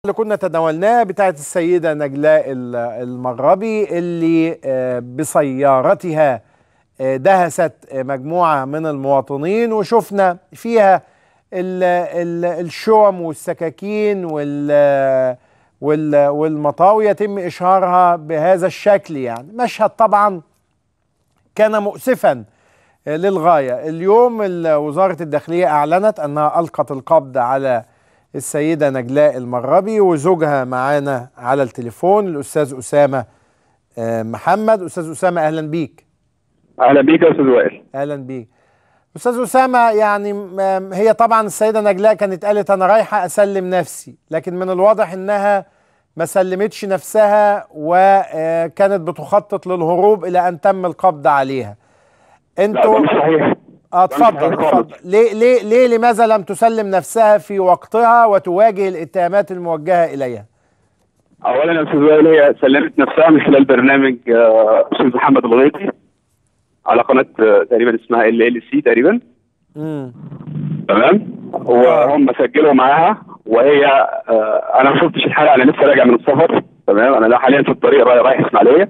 اللي كنا تناولناه بتاعت السيدة نجلاء المغربي اللي بسيارتها دهست مجموعة من المواطنين وشفنا فيها ال ال الشوم والسكاكين وال والمطاوي يتم إشهارها بهذا الشكل يعني مشهد طبعا كان مؤسفا للغاية اليوم وزارة الداخلية أعلنت أنها ألقت القبض على السيدة نجلاء المغربي وزوجها معانا على التليفون الأستاذ أسامة محمد أستاذ أسامة أهلا بيك أهلا بيك يا أستاذ وائل أهلا بيك أستاذ أسامة يعني هي طبعا السيدة نجلاء كانت قالت أنا رايحة أسلم نفسي لكن من الواضح إنها ما سلمتش نفسها وكانت بتخطط للهروب إلى أن تم القبض عليها انتوا لا صحيح اه اتفضل اتفضل ليه ليه ليه لماذا لم تسلم نفسها في وقتها وتواجه الاتهامات الموجهه اليها؟ اولا يا استاذ وائل هي سلمت نفسها من خلال برنامج استاذ محمد الغيطي على قناه تقريبا اسمها ال ال سي تقريبا امم تمام وهم سجلوا معاها وهي آه انا ما شفتش الحلقه انا لسه راجع من السفر تمام انا حاليا في الطريق رايح اسماعيليه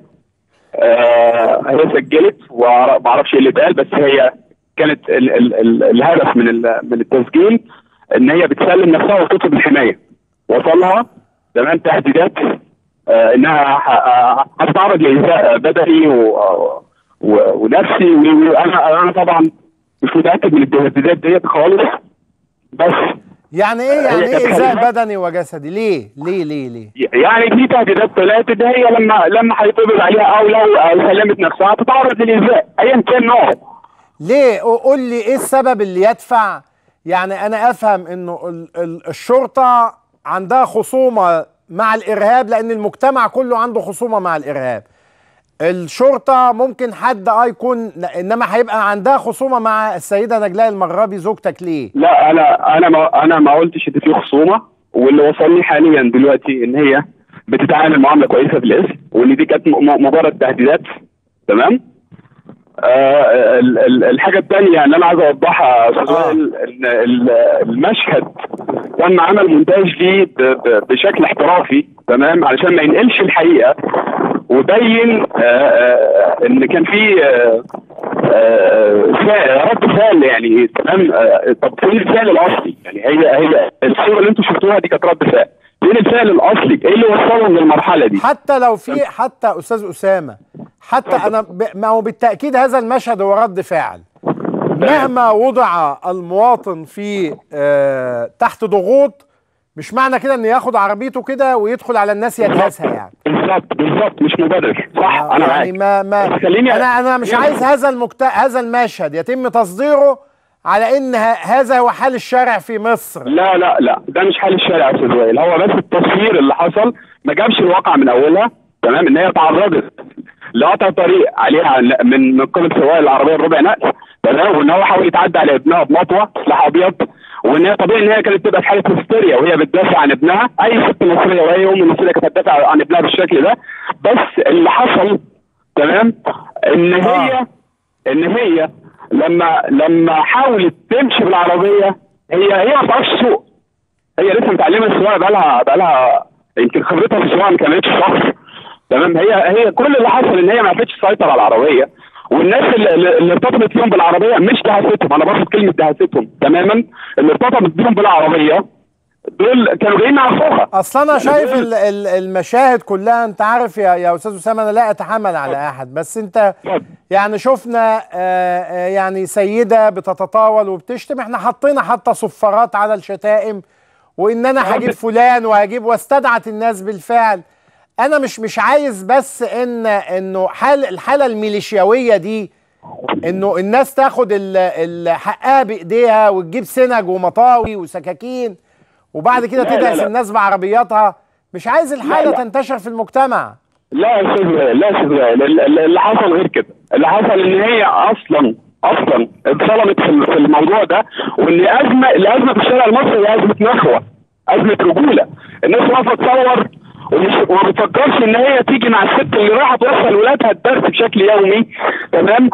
آه هي سجلت وما اعرفش ايه اللي اتقال بس هي كانت ال ال ال الهدف من من التسجيل ان هي بتسلم نفسها وتطلب الحمايه وصلها تمام تهديدات آه انها هتتعرض لايذاء بدني و و ونفسي وانا انا طبعا مش متاكد من التهديدات ديت خالص بس يعني ايه يعني ايه ايذاء بدني وجسدي ليه ليه ليه ليه يعني في تهديدات طلعت ان هي لما لما هيطبق عليها او لو سلمت نفسها تتعرض للايذاء ايا كان نوعه ليه قول لي ايه السبب اللي يدفع يعني انا افهم انه الشرطه عندها خصومه مع الارهاب لان المجتمع كله عنده خصومه مع الارهاب الشرطه ممكن حد اه يكون انما هيبقى عندها خصومه مع السيده نجلاء المغربي زوجتك ليه لا انا انا ما انا ما قلتش ان في خصومه واللي وصلني حاليا دلوقتي ان هي بتتعامل معامله كويسه في الاسم وان دي كانت مجرد تهديدات تمام آه الحاجه الثانيه اللي انا عايز اوضحها يا استاذ وائل ان المشهد تم عمل مونتاج ليه بشكل احترافي تمام علشان ما ينقلش الحقيقه وبين ان كان في رد فعل يعني تمام طب فين الفعل الاصلي؟ يعني هي هي الصوره اللي انتم شفتوها دي كانت رد فعل فين الفعل الاصلي؟ ايه اللي وصلهم للمرحله دي؟ حتى لو في حتى استاذ اسامه حتى انا ب... ما هو بالتاكيد هذا المشهد هو رد فعل مهما وضع المواطن في آه تحت ضغوط مش معنى كده انه ياخد عربيته كده ويدخل على الناس يدهسها يعني بالظبط بالظبط مش مبرر صح آه انا يعني ما ما انا انا مش عايز هذا المكت... هذا المشهد يتم تصديره على ان هذا هو حال الشارع في مصر لا لا لا ده مش حال الشارع يا استاذ وائل هو بس التصوير اللي حصل ما جابش الواقع من اولها تمام ان هي تعرضت لقطع طريق عليها من من قبل سواق العربيه الربع نقل تمام وان هو حاول يتعدى على ابنها بمطوه سلاح ابيض وان هي طبيعي ان هي كانت تبقى في حاله هستيريا وهي بتدافع عن ابنها اي ست مصريه واي ام مصريه كانت هتدافع عن ابنها بالشكل ده بس اللي حصل تمام ان هي آه. ان هي لما لما حاولت تمشي بالعربيه هي هي ما بتعرفش تسوق هي لسه متعلمه السواقه بقى لها بقى لها يمكن خبرتها في السواقه ما كملتش شهر تمام هي هي كل اللي حصل ان هي ما عرفتش تسيطر على العربيه والناس اللي, اللي ارتبطت بيهم بالعربيه مش دهستهم انا بقصد كلمه دهستهم تماما اللي ارتبطت بيهم بالعربيه دول كانوا جايين على فوقها اصل انا شايف ال ال المشاهد كلها انت عارف يا يا استاذ اسامه انا لا اتحمل على احد بس انت يعني شفنا آآ يعني سيده بتتطاول وبتشتم احنا حطينا حتى صفارات على الشتائم وان انا هجيب فلان وهجيب واستدعت الناس بالفعل انا مش مش عايز بس ان انه حال الحاله الميليشياويه دي انه الناس تاخد حقها بايديها وتجيب سنج ومطاوي وسكاكين وبعد كده تدعس الناس بعربياتها مش عايز الحاله لا لا. تنتشر في المجتمع لا يا استاذ لا يا استاذ اللي حصل غير كده اللي حصل ان هي اصلا اصلا اتظلمت في الموضوع ده وان ازمه الازمه في الشارع المصري هي ازمه نخوه ازمه رجوله الناس واقفه تصور ومش وما بتفكرش ان هي تيجي مع الست اللي رايحه توصل ولادها الدرس بشكل يومي تمام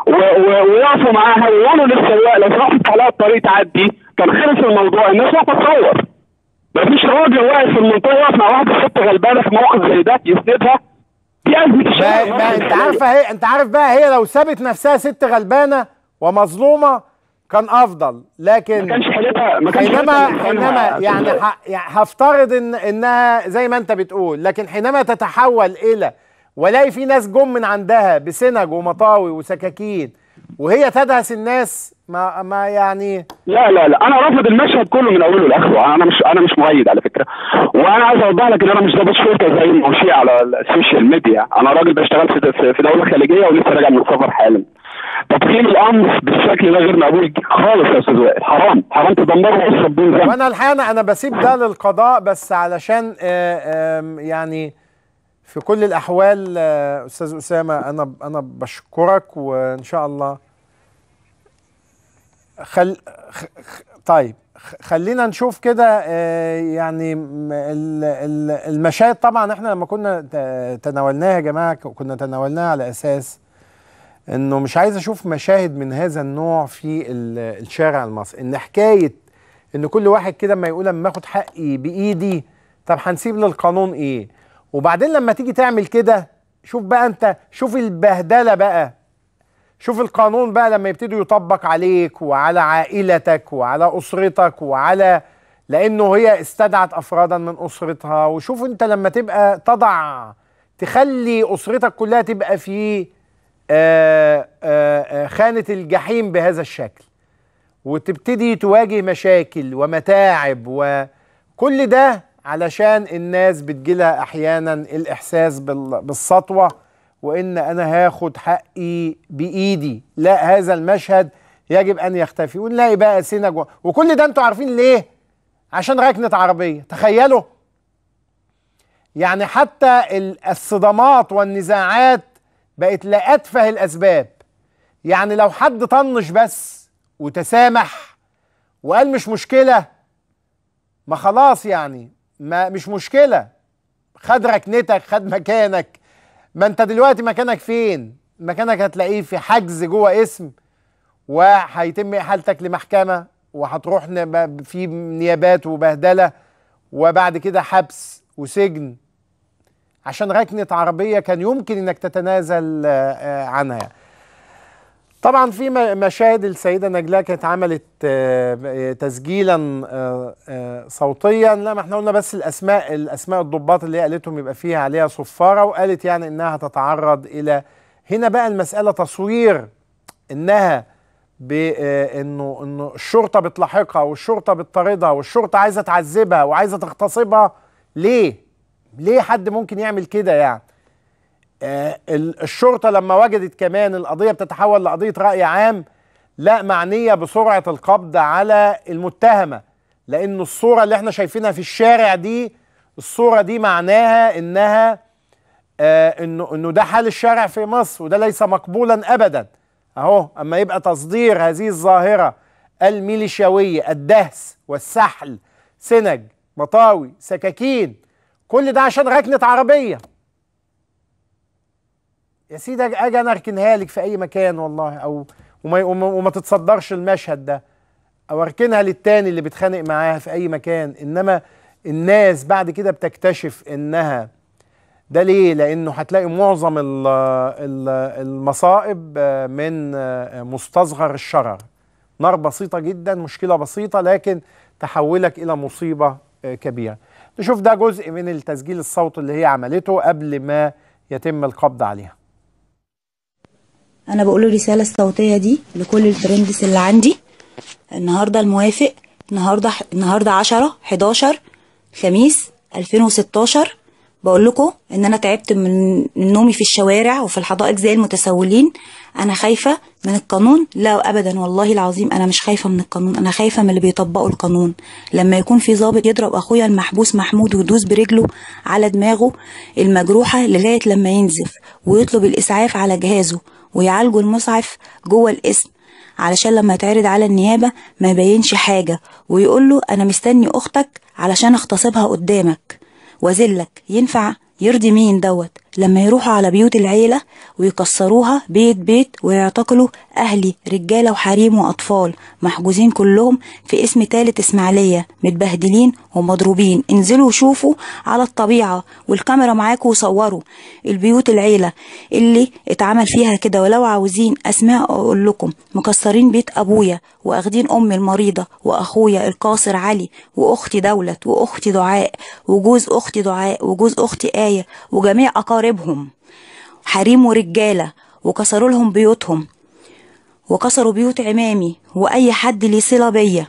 ويقفوا معاها ويقولوا للسواق لو سمحت عليها الطريق تعدي كان خلص الموضوع الناس واقفه تصور مفيش راجل واقف في المنطقه واقف مع واحده ست غلبانه في موقف زي ده يسندها دي ازمه ما, الشارع ما انت عارفه هي انت عارف بقى هي لو سابت نفسها ست غلبانه ومظلومه كان افضل لكن ما كانش حالتها ما كانش حينما حالتها حينما إنها- يعني ح- يعني هفترض ان انها زي ما انت بتقول لكن حينما تتحول الى والاقي في ناس جم من عندها بسنج ومطاوي وسكاكين وهي تدهس الناس ما ما يعني لا لا لا انا رافض المشهد كله من اوله لاخره انا مش انا مش مؤيد على فكره وانا عايز اوضح لك ان انا مش ضابط شرطه زي ما مشي على السوشيال ميديا انا راجل بشتغل في في- في دوله خليجيه ولسه راجع من السفر حالا تقييم الامر بالشكل ده غير مقبول خالص يا استاذ وائل حرام حرام تدمروا اسره بدون ذنب وانا الحقيقه انا انا بسيب ده للقضاء بس علشان آه، آم، يعني في كل الاحوال آه، استاذ اسامه انا انا بشكرك وان شاء الله خل خ... خ... طيب خ- خلينا نشوف كده آه، يعني م- ال- ال- المشاهد طبعا احنا لما كنا ت- تناولناها يا جماعه ك- كنا تناولناها على اساس انه مش عايز اشوف مشاهد من هذا النوع في ال- الشارع المصري ان حكايه ان كل واحد كده ما يقول اما اخد حقي بايدي طب هنسيب للقانون ايه وبعدين لما تيجي تعمل كده شوف بقى انت شوف البهدله بقى شوف القانون بقى لما يبتدي يطبق عليك وعلى عائلتك وعلى اسرتك وعلى لانه هي استدعت افرادا من اسرتها وشوف انت لما تبقى تضع تخلي اسرتك كلها تبقى في آه، آه، آه، خانه الجحيم بهذا الشكل وتبتدي تواجه مشاكل ومتاعب وكل ده علشان الناس بتجيلها احيانا الاحساس بال- بالسطوه وان انا هاخد حقي بايدي لا هذا المشهد يجب ان يختفي ونلاقي بقى سنج و- وكل ده انتوا عارفين ليه عشان ركنه عربيه تخيلوا يعني حتى ال- الصدامات والنزاعات بقت لأتفه الأسباب يعني لو حد طنش بس وتسامح وقال مش مشكلة ما خلاص يعني ما مش مشكلة خد ركنتك خد مكانك ما انت دلوقتي مكانك فين مكانك هتلاقيه في حجز جوه اسم وهيتم احالتك لمحكمة وهتروح نب- في نيابات وبهدلة وبعد كده حبس وسجن عشان ركنة عربية كان يمكن انك تتنازل آه، آه، عنها طبعا في م- مشاهد السيدة نجلاء كانت عملت آه، آه، تسجيلا آه، آه، صوتيا لا ما احنا قلنا بس الاسماء الاسماء الضباط اللي هي قالتهم يبقى فيها عليها صفارة وقالت يعني انها تتعرض الى هنا بقى المسألة تصوير انها بانه انه الشرطه بتلاحقها والشرطه بتطاردها والشرطه عايزه تعذبها وعايزه تغتصبها ليه؟ ليه حد ممكن يعمل كده يعني؟ آه ال- الشرطه لما وجدت كمان القضيه بتتحول لقضيه راي عام لا معنيه بسرعه القبض على المتهمه لان الصوره اللي احنا شايفينها في الشارع دي الصوره دي معناها انها آه انه انه ده حال الشارع في مصر وده ليس مقبولا ابدا اهو اما يبقى تصدير هذه الظاهره الميليشياويه الدهس والسحل سنج مطاوي سكاكين كل ده عشان ركنه عربيه يا سيدي أج- اجي انا اركنها لك في اي مكان والله او وما, وما, وما تتصدرش المشهد ده او اركنها للتاني اللي بيتخانق معاها في اي مكان انما الناس بعد كده بتكتشف انها ده ليه؟ لأنه هتلاقي معظم ال- ال- المصائب آه، من آه، مستصغر الشرر. نار بسيطة جدا، مشكلة بسيطة لكن تحولك إلى مصيبة آه، كبيرة. نشوف ده جزء من التسجيل الصوتي اللي هي عملته قبل ما يتم القبض عليها. انا بقول الرساله الصوتيه دي لكل الفريندز اللي عندي النهارده الموافق النهارده النهارده 10 11 خميس 2016 بقول لكم ان انا تعبت من من نومي في الشوارع وفي الحدائق زي المتسولين انا خايفه من القانون لا ابدا والله العظيم انا مش خايفه من القانون انا خايفه من اللي بيطبقوا القانون لما يكون في ضابط يضرب اخويا المحبوس محمود ويدوس برجله على دماغه المجروحه لغايه لما ينزف ويطلب الاسعاف على جهازه ويعالجوا المسعف جوه القسم علشان لما يتعرض على النيابة ما يبينش حاجة ويقول له أنا مستني أختك علشان أغتصبها قدامك وأذلك ينفع يرضي مين دوت لما يروحوا على بيوت العيلة ويكسروها بيت بيت ويعتقلوا أهلي رجالة وحريم وأطفال محجوزين كلهم في اسم تالت إسماعيلية متبهدلين ومضروبين انزلوا وشوفوا على الطبيعة والكاميرا معاكم وصوروا البيوت العيلة اللي اتعمل فيها كده ولو عاوزين أسماء أقول لكم مكسرين بيت أبويا وأخدين أمي المريضة وأخويا القاصر علي وأختي دولت وأختي دعاء وجوز أختي دعاء وجوز أختي آية وجميع أقاربهم حريم ورجالة وكسروا لهم بيوتهم وكسروا بيوت عمامي وأي حد ليه صلة بيا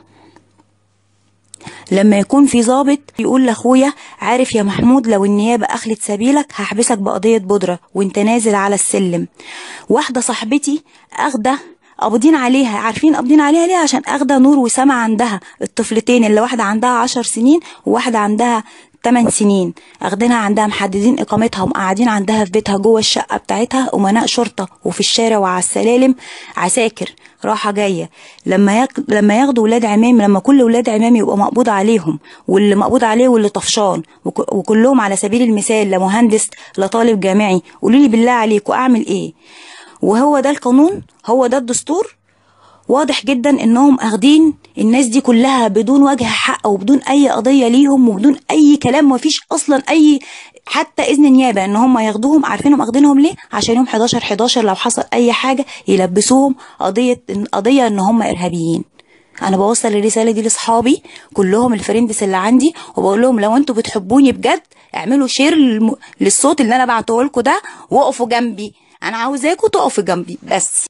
لما يكون في ضابط يقول لاخويا عارف يا محمود لو النيابه اخلت سبيلك هحبسك بقضيه بودره وانت نازل على السلم واحده صاحبتي اخده قابضين عليها عارفين قابضين عليها ليه عشان اخده نور وسما عندها الطفلتين اللي واحده عندها عشر سنين وواحده عندها 8 سنين اخدينها عندها محددين اقامتها ومقعدين عندها في بيتها جوه الشقه بتاعتها امناء شرطه وفي الشارع وعلى السلالم عساكر راحه جايه لما يك... لما ياخدوا ولاد عمامي لما كل ولاد عمامي يبقى مقبوض عليهم واللي مقبوض عليه واللي طفشان وك... وكلهم على سبيل المثال لا مهندس لا طالب جامعي قولوا لي بالله عليكم اعمل ايه وهو ده القانون هو ده الدستور واضح جدا انهم اخدين الناس دي كلها بدون وجه حق وبدون اي قضيه ليهم وبدون اي كلام مفيش اصلا اي حتى اذن نيابه ان هم ياخدوهم عارفينهم اخدينهم ليه عشان يوم 11 11 لو حصل اي حاجه يلبسوهم قضيه قضيه ان هم ارهابيين انا بوصل الرساله دي لاصحابي كلهم الفريندس اللي عندي وبقول لهم لو انتوا بتحبوني بجد اعملوا شير للم... للصوت اللي انا بعته لكم ده وقفوا جنبي انا عاوزاكم تقفوا جنبي بس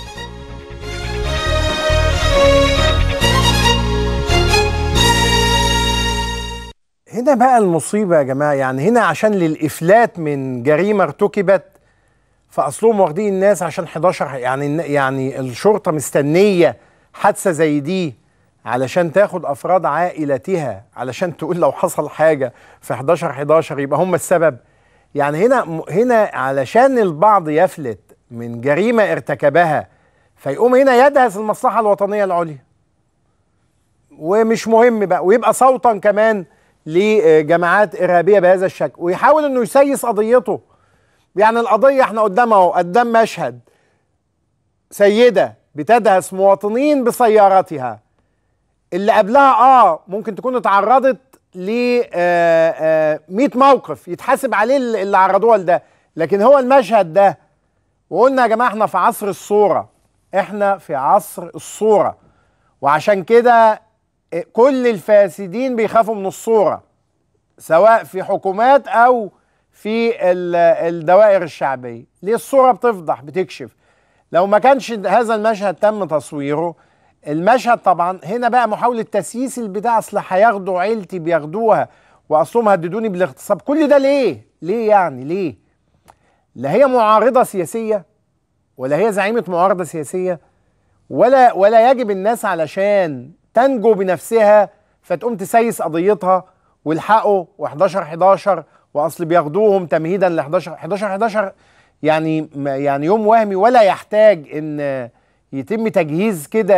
هنا بقى المصيبة يا جماعة يعني هنا عشان للإفلات من جريمة ارتكبت فأصلهم واخدين الناس عشان 11 يعني يعني الشرطة مستنية حادثة زي دي علشان تاخد أفراد عائلتها علشان تقول لو حصل حاجة في 11 11 يبقى هم السبب يعني هنا هنا علشان البعض يفلت من جريمة ارتكبها فيقوم هنا يدهس المصلحة الوطنية العليا ومش مهم بقى ويبقى صوتا كمان لجماعات ارهابيه بهذا الشكل ويحاول انه يسيس قضيته يعني القضيه احنا قدامها اهو قدام مشهد سيده بتدهس مواطنين بسيارتها اللي قبلها اه ممكن تكون اتعرضت ل 100 موقف يتحاسب عليه اللي عرضوها لده لكن هو المشهد ده وقلنا يا جماعه احنا في عصر الصوره احنا في عصر الصوره وعشان كده كل الفاسدين بيخافوا من الصورة سواء في حكومات أو في الدوائر الشعبية ليه الصورة بتفضح بتكشف لو ما كانش هذا المشهد تم تصويره المشهد طبعا هنا بقى محاولة تسييس البتاع أصل هياخدوا عيلتي بياخدوها وأصلهم هددوني بالاغتصاب كل ده ليه؟ ليه يعني ليه؟ لا هي معارضة سياسية ولا هي زعيمة معارضة سياسية ولا ولا يجب الناس علشان تنجو بنفسها فتقوم تسيس قضيتها والحقوا و11 11 واصل بياخدوهم تمهيدا ل 11 11 11 يعني يعني يوم وهمي ولا يحتاج ان يتم تجهيز كده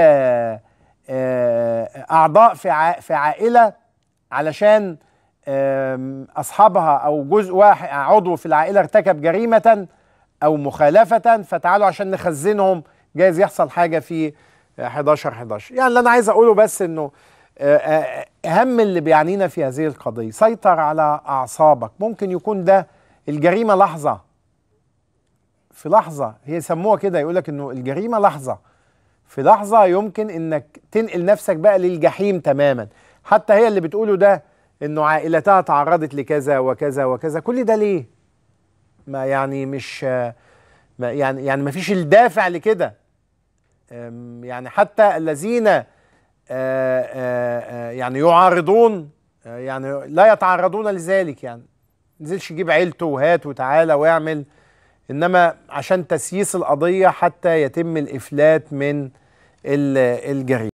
اعضاء في في عائله علشان اصحابها او جزء واحد عضو في العائله ارتكب جريمه او مخالفه فتعالوا عشان نخزنهم جايز يحصل حاجه في 11 11 يعني اللي انا عايز اقوله بس انه اهم اللي بيعنينا في هذه القضيه سيطر على اعصابك ممكن يكون ده الجريمه لحظه في لحظه هي يسموها كده يقول لك انه الجريمه لحظه في لحظه يمكن انك تنقل نفسك بقى للجحيم تماما حتى هي اللي بتقوله ده انه عائلتها تعرضت لكذا وكذا وكذا كل ده ليه ما يعني مش ما يعني يعني ما فيش الدافع لكده يعني حتى الذين آآ آآ يعني يعارضون يعني لا يتعرضون لذلك يعني نزلش يجيب عيلته وهات وتعالى واعمل انما عشان تسييس القضيه حتى يتم الافلات من الجريمه